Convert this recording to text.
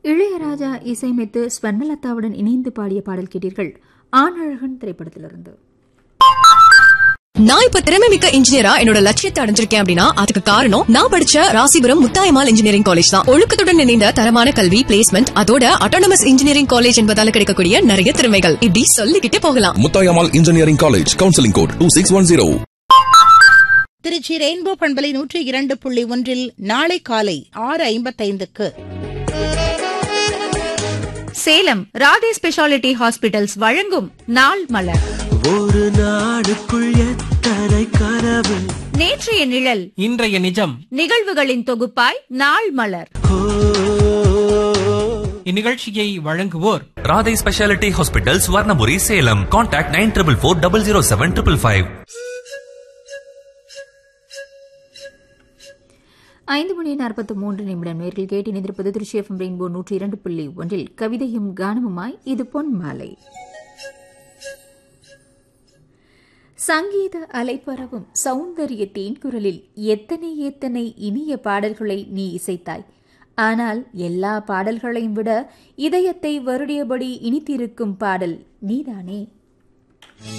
இளையராஜா இசையமைத்து ஸ்வர்ணலதாவுடன் இணைந்து பாடிய பாடல் கேட்டீர்கள் ஆணழகன் திரைப்படத்திலிருந்து நான் இப்ப திறமை மிக்க இன்ஜினியரா என்னோட லட்சியத்தை அடைஞ்சிருக்கேன் அப்படின்னா அதுக்கு காரணம் நான் படிச்ச ராசிபுரம் முத்தாயமால் இன்ஜினியரிங் காலேஜ் தான் ஒழுக்கத்துடன் இணைந்த தரமான கல்வி பிளேஸ்மெண்ட் அதோட அட்டானமஸ் இன்ஜினியரிங் காலேஜ் என்பதால கிடைக்கக்கூடிய நிறைய திறமைகள் இப்படி சொல்லிக்கிட்டே போகலாம் Muthayammal engineering college counselling code two six one zero Trichy rainbow பண்பலை நூற்றி இரண்டு புள்ளி ஒன்றில் நாளை காலை ஆறு ஐம்பத்தைந்துக்கு சேலம் ராதே ஸ்பெஷாலிட்டி ஹாஸ்பிட்டல்ஸ் வழங்கும் நாள் மலர் ஒரு நாடுக்குள் எத்தனை கனவு நேற்றைய நிழல் இன்றைய நிஜம் நிகழ்வுகளின் தொகுப்பாய் நாள் மலர் ஓ, இந்நிகழ்ச்சியை வழங்குவோர் Radhai speciality hospital Swarnapuri Salem contact nine triple four double zero seven triple five ஐந்து மணி நாற்பத்தி மூன்று நிமிடம் நேரில் கேட்டு இணைந்திருப்பது திருச்சி எஃப்எம் ரெயின்போ நூற்றி இரண்டு புள்ளி ஒன்றில் கவிதையும் கானமுமாய் இது பொன் மாலை சங்கீத அலைப்பரவும் சௌந்தரிய தேன்குரலில் எத்தனை எத்தனை இனிய பாடல்களை நீ இசைத்தாய் ஆனால் எல்லா பாடல்களையும் விட இதயத்தை வருடியபடி இனித்திருக்கும் பாடல் நீதானே